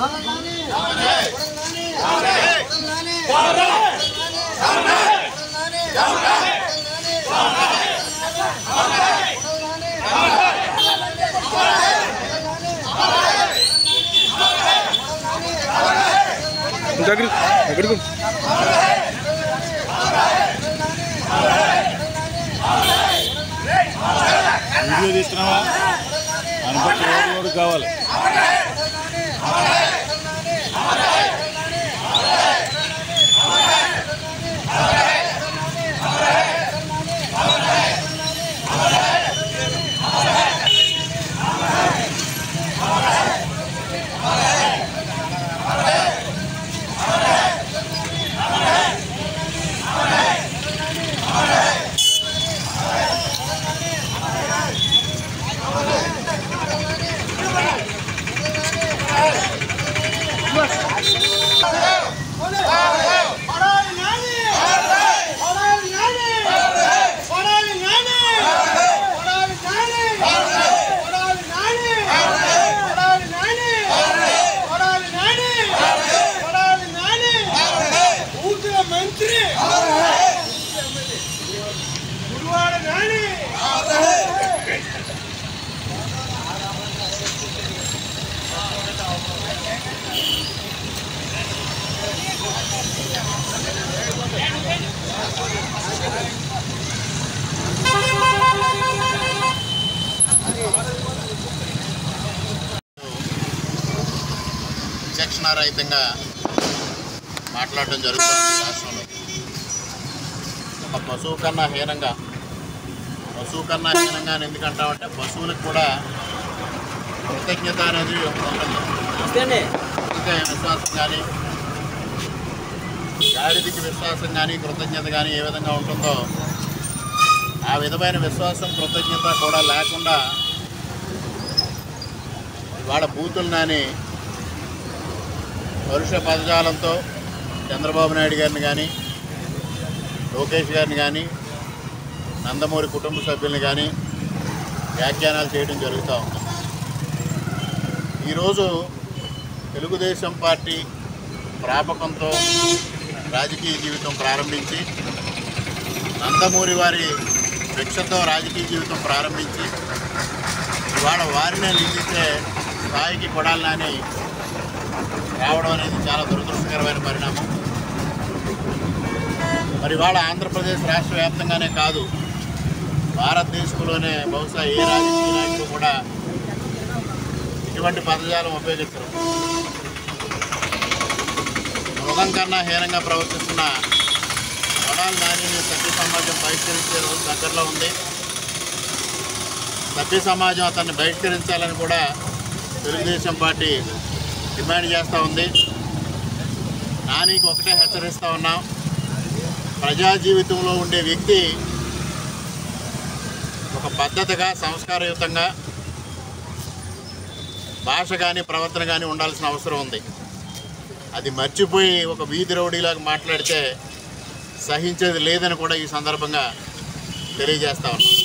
దగ్గర దగ్గరకు వీడియో తీస్తున్నావా అనుకుంటే రోడ్డు రోడ్డు కావాలి మంత్రి గురువాడ నాని విచక్షణారహితంగా మాట్లాడటం జరుగుతుంది ఈ రాష్ట్రంలో ఒక పశువు కన్నా హీనంగా పశువు కన్నా హీనంగా అని ఎందుకంటామంటే పశువులకు కూడా కృతజ్ఞత అనేది ఉంటుంది అందుకే విశ్వాసం కానీ గాడిదికి విశ్వాసం కానీ కృతజ్ఞత కానీ ఏ విధంగా ఉంటుందో ఆ విధమైన విశ్వాసం కృతజ్ఞత కూడా లేకుండా ఇవాళ బూతులు నాని పరుష పదజాలంతో చంద్రబాబు నాయుడు గారిని కానీ లోకేష్ గారిని కానీ నందమూరి కుటుంబ సభ్యుల్ని కానీ వ్యాఖ్యానాలు చేయడం జరుగుతూ ఉంది ఈరోజు తెలుగుదేశం పార్టీ ప్రాపకంతో రాజకీయ జీవితం ప్రారంభించి నందమూరి వారి భిక్షతో రాజకీయ జీవితం ప్రారంభించి ఇవాళ వారినే నిందించే స్థాయికి కొడాలని రావడం అనేది చాలా దురదృష్టకరమైన పరిణామం మరి ఇవాళ ఆంధ్రప్రదేశ్ రాష్ట్ర వ్యాప్తంగానే కాదు భారతదేశంలోనే బహుశా ఏ రాజకీయ నాయకులు కూడా ఇటువంటి పదజాలం ఉపయోగించరు మృగం కన్నా హీనంగా ప్రవర్తిస్తున్న కొడాలి నానిని సభ్య సమాజం బహిష్కరించే రోజు దగ్గరలో ఉంది సభ్య సమాజం అతన్ని బహిష్కరించాలని కూడా తెలుగుదేశం పార్టీ డిమాండ్ చేస్తూ ఉంది నానికి ఒకటే హెచ్చరిస్తూ ఉన్నాం ప్రజా జీవితంలో ఉండే వ్యక్తి ఒక పద్ధతిగా సంస్కారయుతంగా భాష కానీ ప్రవర్తన కానీ ఉండాల్సిన అవసరం ఉంది అది మర్చిపోయి ఒక వీధి రౌడీలాగా మాట్లాడితే సహించేది లేదని కూడా ఈ సందర్భంగా తెలియజేస్తా ఉన్నాం